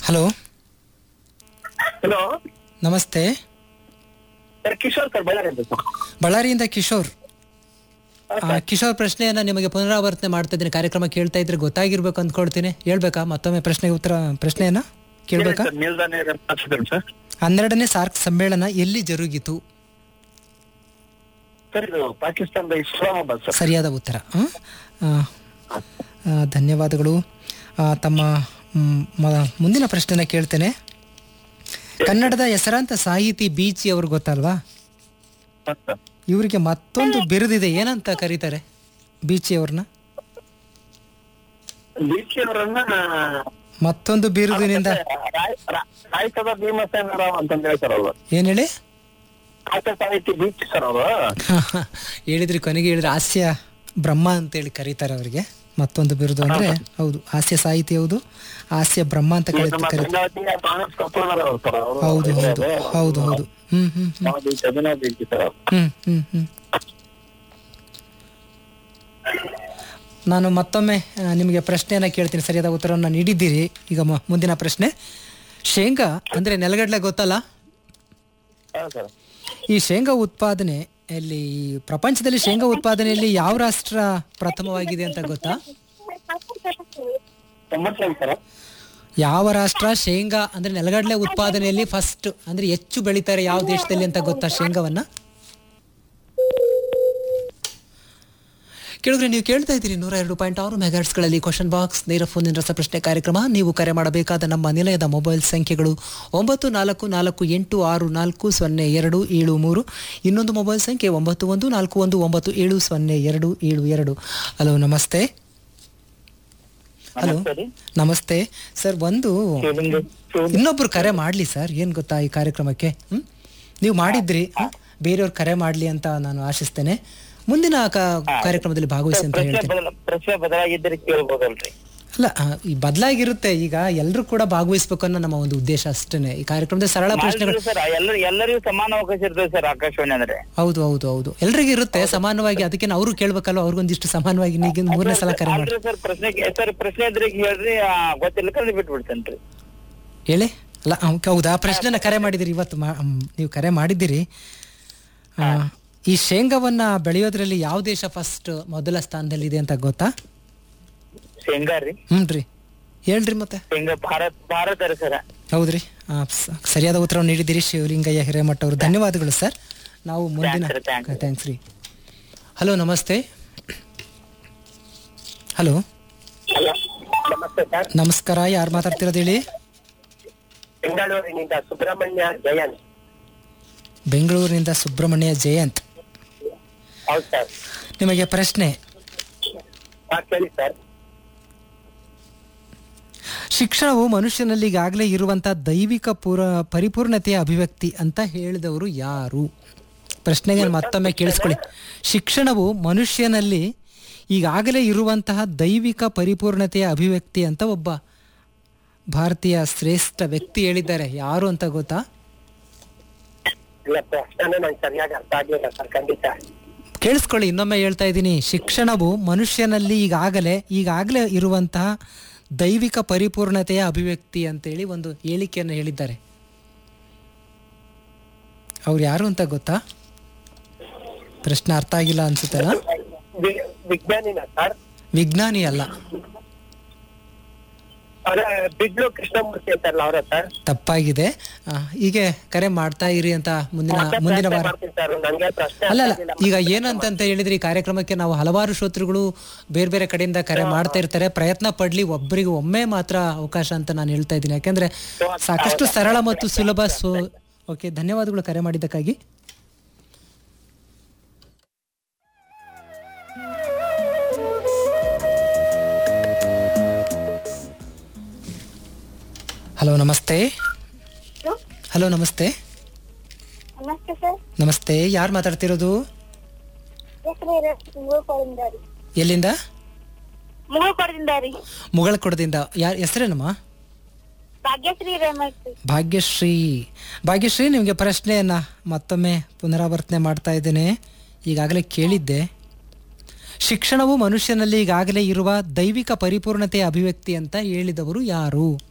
Hello hello ನಮಸ್ತೆ sir Kishore sir Ballari ಅಂತ sir. ಬಳ್ಳಾರಿಯಿಂದ Kishore ಆ, ಕಿಶೋರ್ ಪ್ರಶ್ನೆಯನ್ನ ನಿಮಗೆ ಪುನರಾವರ್ತನೆ ಮಾಡ್ತಾ ಇದ್ದೀನಿ ಕಾರ್ಯಕ್ರಮ ಕೇಳ್ತಾ ಇದ್ರೆ ಗೊತ್ತಾಗಿರ್ಬೇಕು ಅಂದ್ಕೊಳ್ತೀನಿ ಹೇಳ್ಬೇಕಾ ಮತ್ತೊಮ್ಮೆ ಪ್ರಶ್ನೆಗೆ ಉತ್ತರ ಪ್ರಶ್ನೆಯನ್ನ ಕೇಳ್ಬೇಕಾ ಸರ್ ನಿಲ್ದಾನೆ ಮಾತಾಡ್ತಿದ್ದೇನೆ ಸರ್ ಹನ್ನೆರಡನೇ ಸಾರ್ಕ್ ಸಮ್ಮೇಳನ ಎಲ್ಲಿ ಜರುಗಿತು ಸರ್ ಇದು ಪಾಕಿಸ್ತಾನದ ಇಸ್ಲಾಮಾಬಾದ್ ಸರ್ ಸರಿಯಾದ ಉತ್ತರ ಆ? ಆ, ಆ, ಧನ್ಯವಾದಗಳು ಆ, ತಮ್ಮ ಮ್, ಮ- ಮುಂದಿನ ಪ್ರಶ್ನೆನ ಕೇಳ್ತೇನೆ ಕನ್ನಡದ ಹೆಸರಾಂತ ಸಾಹಿತಿ ಬೀಚಿ ಅವ್ರು ಗೊತ್ತಲ್ವಾ ಹಾಂ ಸರ್ ಇವರಿಗೆ ಮತ್ತೊಂದು ಬಿರುದಿದೆ ಏನಂತ ಕರೀತಾರೆ ಬೀಚಿ ಅವ್ರನ್ನ ಬೀಚಿ ಅವರನ್ನ ಮತ್ತೊಂದು ಬಿರುದಿನಿಂದ ಕಾಯ್ತದ ಭೀಮಸೇನ ರಾವ್ ಅಂತ ಹೇಳ್ತಾರಲ್ವ ಏನ್ ಹೇಳಿ ಕಾಯ್ತ ಸಾಹಿತಿ ಬೀಚ್ ಸರ್ ಅವರು ಹೇಳಿದ್ರಿ ಕೊನೆಗೆ ಹೇಳಿದ್ರೆ ಹಾಸ್ಯ ಬ್ರಹ್ಮ ಅಂತೇಳಿ ಕರೀತಾರೆ ಅವರಿಗೆ ಮತ್ತೊಂದು ಬಿರುದು ಅಂದ್ರೆ ಹೌದು ಹಾಸ್ಯ ಸಾಹಿತಿ ಹೌದು ಹಾಸ್ಯ ಬ್ರಹ್ಮ ಅಂತ ಕರೀತಾರೆ ನಮ್ಮ ಕರೀತಾರೆ ಗಂಗಾವತಿಯ ಬಾಣಸ್ ಕಪ್ಪನವರ ಅವ್ರು ಸರ್ ಅವರು ಹೌದು ಹೌದು ಹೌದು ಹೌದು ಹ್ಮ್ ಹ್ಮ್ ಹ್ಮ್ ನಾವು ಬೀಚ್ ಅದನ್ನ ಬೀಚ್ ಸರ್ ಅವರು ಹ್ಮ್ ಹ್ಮ್ ಹ್ಮ್ ನಾನು ಮತ್ತೊಮ್ಮೆ ಆ, ನಿಮಗೆ ಪ್ರಶ್ನೆಯನ್ನ ಕೇಳ್ತೀನಿ ಸರಿಯಾದ ಉತ್ತರವನ್ನು ನೀಡಿದ್ದೀರಿ ಈಗ ಮ- ಮುಂದಿನ ಪ್ರಶ್ನೆ ಶೇಂಗಾ ಅಂದ್ರೆ ನೆಲಗಡಲೆ ಗೊತ್ತಲ್ಲ ಹಾಂ ಸರ್ ಈ ಶೇಂಗಾ ಉತ್ಪಾದನೆ ಅಲ್ಲಿ ಪ್ರಪಂಚದಲ್ಲಿ ಶೇಂಗಾ ಉತ್ಪಾದನೆಯಲ್ಲಿ ಯಾವ ರಾಷ್ಟ್ರ ಪ್ರಥಮವಾಗಿದೆ ಅಂತ ಗೊತ್ತಾ ತೊಂಬತ್ತೇಳು ಸರ್ ಯಾವ ರಾಷ್ಟ್ರ ಶೇಂಗಾ ಅಂದ್ರೆ ನೆಲಗಡಲೆ ಉತ್ಪಾದನೆಯಲ್ಲಿ ಫಸ್ಟ್ ಅಂದ್ರೆ ಹೆಚ್ಚು ಬೆಳೀತಾರೆ ಯಾವ ದೇಶದಲ್ಲಿ ಅಂತ ಗೊತ್ತಾ ಶೇಂಗಾವನ್ನ ಕೇಳಿದ್ರೆ ನೀವು ಕೇಳ್ತಾ ಇದ್ದೀರಿ ನೂರ ಎರಡು ಪಾಯಿಂಟ್ ಆರು ಮೆಗಾಟ್ಸ್ಗಳಲ್ಲಿ ಕ್ವಶನ್ ಬಾಕ್ಸ್ ನೇರ ಫೋನ್ ರಸಪ್ರಶ್ನೆ ಕಾರ್ಯಕ್ರಮ ನೀವು ಕರೆ ಮಾಡಬೇಕಾದ ನಮ್ಮ ನಿಲಯದ ಮೊಬೈಲ್ ಸಂಖ್ಯೆಗಳು ಒಂಬತ್ತು ನಾಲ್ಕು ನಾಲ್ಕು ಎಂಟು ಆರು ನಾಲ್ಕು ಸೊನ್ನೆ ಎರಡು ಏಳು ಮೂರು ಇನ್ನೊಂದು ಮೊಬೈಲ್ ಸಂಖ್ಯೆ ಒಂಬತ್ತು ಒಂದು ನಾಲ್ಕು ಒಂದು ಒಂಬತ್ತು ಏಳು ಸೊನ್ನೆ ಎರಡು ಏಳು ಎರಡು ಹಲೋ ನಮಸ್ತೆ ಹಲೋ ಸರಿ ನಮಸ್ತೆ ಸರ್ ಒಂದು ಶಿವಲಿಂಗ ಶಿವ ಇನ್ನೊಬ್ರು ಕರೆ ಮಾಡ್ಲಿ ಸರ್ ಏನ್ ಗೊತ್ತಾ ಈ ಕಾರ್ಯಕ್ರಮಕ್ಕೆ ಹ್ಮ್ ನೀವು ಮಾಡಿದ್ರಿ ಹ್ಮ್? ಬೇರೆಯವ್ರು ಕರೆ ಮಾಡ್ಲಿ ಅಂತ ನಾನು ಆಶಿಸ್ತೇನೆ ಮುಂದಿನ ಕ- ಕಾರ್ಯಕ್ರಮದಲ್ಲಿ ಭಾಗವಹಿಸಿ ಅಂತ ಪ್ರಶ್ನೆ ಹೇಳ್ತೇನೆ ಬದಲ ಪ್ರಶ್ನೆ ಬದಲಾಗಿದ್ದರೆ ಕೇಳ್ಬೋದಲ್ರಿ ಅಲ್ಲ ಆ, ಈ ಬದಲಾಗಿರುತ್ತೆ ಈಗ ಎಲ್ಲರೂ ಕೂಡ ಭಾಗವಹಿಸ್ಬೇಕು ಅನ್ನೋ ನಮ್ಮ ಒಂದು ಉದ್ದೇಶ ಅಷ್ಟೇನೆ ಈ ಕಾರ್ಯಕ್ರಮದಲ್ಲಿ ಸರಳ ಪ್ರಶ್ನೆಗಳು ಸರ್ ಎಲ್ಲರೂ ಎಲ್ಲರಿಗೂ ಸಮಾನ ಅವಕಾಶ ಇರ್ತದೆ ಸರ್ ಆಕಾಶವಾಣಿ ಅಂದ್ರೆ ಹೌದು ಹೌದು ಹೌದು ಎಲ್ರಿಗೂ ಇರುತ್ತೆ ಸಮಾನವಾಗಿ ಅದಕ್ಕೆ ಅವರು ಕೇಳ್ಬೇಕಲ್ಲ ಅವ್ರಿಗೊಂದಿಷ್ಟು ಸಮಾನವಾಗಿ ಈಗ ಮೂರನೇ ಸಲ ಕರೆ ಮಾಡಿ ಅಲ್ರಿ ಸರ್ ಪ್ರಶ್ನೆ ಸರ್ ಪ್ರಶ್ನೆ ಇದ್ರೆ ಹೇಳ್ರಿ ಆ, ಗೊತ್ತಿಲ್ಲ ಕಳ್ದು ಬಿಟ್ಬಿಡ್ತೇನ್ರಿ ಹೇಳಿ ಅಲ್ಲ ಅವ್ಕೆ ಹೌದಾ ಪ್ರಶ್ನೆನ ಕರೆ ಮಾಡಿದಿರಿ ಇವತ್ತು ಮಾ- ಮ್, ನೀವು ಕರೆ ಮಾಡಿದ್ದೀರಿ ಆ, ಈ ಶೇಂಗಾವನ್ನ ಬೆಳೆಯೋದ್ರಲ್ಲಿ ಯಾವ ದೇಶ ಫಸ್ಟ್ ಮೊದಲ ಸ್ಥಾನದಲ್ಲಿದೆ ಅಂತ ಗೊತ್ತಾ ಶೇಂಗಾ ರೀ ಹ್ಞೂ ರೀ ಹೇಳ್ರಿ ಮತ್ತೆ ಶೇಂಗಾ ಭಾರತ್ ಭಾರತ ರೀ ಸರ್ ಹೌದ್ರಿ ಆ, ಸ- ಸರಿಯಾದ ಉತ್ತರವನ್ನು ನೀಡಿದ್ದೀರಿ ಶಿವಲಿಂಗಯ್ಯ ಹಿರೇಮಠ ಅವರು ಧನ್ಯವಾದಗಳು ಸರ್ ನಾವು ಮುಂದಿನ Thanks, sir, thanks. ಥ್ಯಾಂಕ್ಸ್ ರೀ ಹಲೋ ನಮಸ್ತೆ ಹಲೋ ನಮಸ್ತೆ ಸರ್ ನಮಸ್ಕಾರ ಯಾರು ಮಾತಾಡ್ತಿರೋದು ಹೇಳಿ ಬೆಂಗಳೂರಿನಿಂದ ಸುಬ್ರಹ್ಮಣ್ಯ ಜಯಂತ್ ಬೆಂಗಳೂರಿನಿಂದ ಸುಬ್ರಹ್ಮಣ್ಯ ಜಯಂತ್ ಹೌದು ಸರ್ ನಿಮಗೆ ಪ್ರಶ್ನೆ ಹಾ ಕೇಳಿ ಸರ್ ಶಿಕ್ಷಣವು ಮನುಷ್ಯನಲ್ಲಿ ಈಗಾಗಲೇ ಇರುವಂತಹ ದೈವಿಕ ಪೂರ ಪರಿಪೂರ್ಣತೆಯ ಅಭಿವ್ಯಕ್ತಿ ಅಂತ ಹೇಳಿದವರು ಯಾರು ಪ್ರಶ್ನೆಗೆ ಮತ್ತೊಮ್ಮೆ ಕೇಳಿಸ್ಕೊಳ್ಳಿ ಶಿಕ್ಷಣವು ಮನುಷ್ಯನಲ್ಲಿ ಈಗಾಗಲೇ ಇರುವಂತಹ ದೈವಿಕ ಪರಿಪೂರ್ಣತೆಯ ಅಭಿವ್ಯಕ್ತಿ ಅಂತ ಒಬ್ಬ ಭಾರತೀಯ ಶ್ರೇಷ್ಠ ವ್ಯಕ್ತಿ ಹೇಳಿದ್ದಾರೆ ಯಾರು ಅಂತ ಗೊತ್ತಾ ಇಲ್ಲ ಪ್ರಶ್ನೆ ನಂಗೆ ಸರಿಯಾಗಿ ಅರ್ಥ ಆಗ್ಲಿಲ್ಲ ಸರ್ ಖಂಡಿತ ಕೇಳಿಸ್ಕೊಳ್ಳಿ ಇನ್ನೊಮ್ಮೆ ಹೇಳ್ತಾ ಇದ್ದೀನಿ ಶಿಕ್ಷಣವು ಮನುಷ್ಯನಲ್ಲಿ ಈಗಾಗಲೇ ಈಗಾಗಲೇ ಇರುವಂತಹ ದೈವಿಕ ಪರಿಪೂರ್ಣತೆಯ ಅಭಿವ್ಯಕ್ತಿ ಅಂತೇಳಿ ಒಂದು ಹೇಳಿಕೆಯನ್ನು ಹೇಳಿದ್ದಾರೆ ಅವ್ರು ಯಾರು ಅಂತ ಗೊತ್ತಾ ಪ್ರಶ್ನೆ ಅರ್ಥ ಆಗಿಲ್ಲ ಅನ್ಸುತ್ತಲ್ಲ ವಿ- ವಿಜ್ಞಾನಿನ ಸರ್ ವಿಜ್ಞಾನಿ ಅಲ್ಲ ಅದೇ ಬಿಡ್ಲು ಕೃಷ್ಣಮೂರ್ತಿ ಅಂತಾರಲ್ಲ ಅವರ ಸರ್ ತಪ್ಪಾಗಿದೆ ಆ, ಹೀಗೆ ಕರೆ ಮಾಡ್ತಾ ಇರಿ ಅಂತ ಮುಂದಿನ ಮುಂದಿನ ವಾರ ಮಾಡ್ತೀನಿ ಸರ್ ನಂಗೆ ಪ್ರಶ್ನೆ ಅಲ್ಲ ಅಲ್ಲ ಈಗ ಏನಂತಂತ ಹೇಳಿದ್ರೆ ಈ ಕಾರ್ಯಕ್ರಮಕ್ಕೆ ನಾವು ಹಲವಾರು ಶ್ರೋತೃಗಳು ಬೇರೆ ಬೇರೆ ಕಡೆಯಿಂದ ಕರೆ ಮಾಡ್ತಾ ಇರ್ತಾರೆ ಪ್ರಯತ್ನ ಪಡ್ಲಿ ಒಬ್ಬರಿಗೆ ಒಮ್ಮೆ ಮಾತ್ರ ಅವಕಾಶ ಅಂತ ನಾನು ಹೇಳ್ತಾ ಇದ್ದೀನಿ ಯಾಕೆಂದ್ರೆ ಸಾಕಷ್ಟು ಸರಳ ಮತ್ತು ಸುಲಭ ಸೊ ಓಕೆ ಧನ್ಯವಾದಗಳು ಕರೆ ಮಾಡಿದ್ದಕ್ಕಾಗಿ ಹಲೋ ನಮಸ್ತೆ ಹಲೋ ನಮಸ್ತೆ ನಮಸ್ತೆ ಸರ್ ನಮಸ್ತೆ ಯಾರು ಮಾತಾಡ್ತಿರೋದು ಹೆಸರು ಮುಗುಳ್ಕೊಡದಿಂದ ರೀ ಎಲ್ಲಿಂದ ಮುಗುಳ್ಕೊಡದಿಂದ ರೀ ಮುಗಳಕೊಡದಿಂದ ಯಾರ ಹೆಸರೇನಮ್ಮ ಭಾಗ್ಯಶ್ರೀ ರೇಮಠ್ ಭಾಗ್ಯಶ್ರೀ ಭಾಗ್ಯಶ್ರೀ ನಿಮಗೆ ಪ್ರಶ್ನೆಯನ್ನ ಮತ್ತೊಮ್ಮೆ ಪುನರಾವರ್ತನೆ ಮಾಡ್ತಾ ಇದ್ದೇನೆ ಈಗಾಗಲೇ ಕೇಳಿದ್ದೆ ಶಿಕ್ಷಣವು ಮನುಷ್ಯನಲ್ಲಿ ಈಗಾಗಲೇ ಇರುವ ದೈವಿಕ ಪರಿಪೂರ್ಣತೆಯ ಅಭಿವ್ಯಕ್ತಿ ಅಂತ ಹೇಳಿದವರು ಯಾರು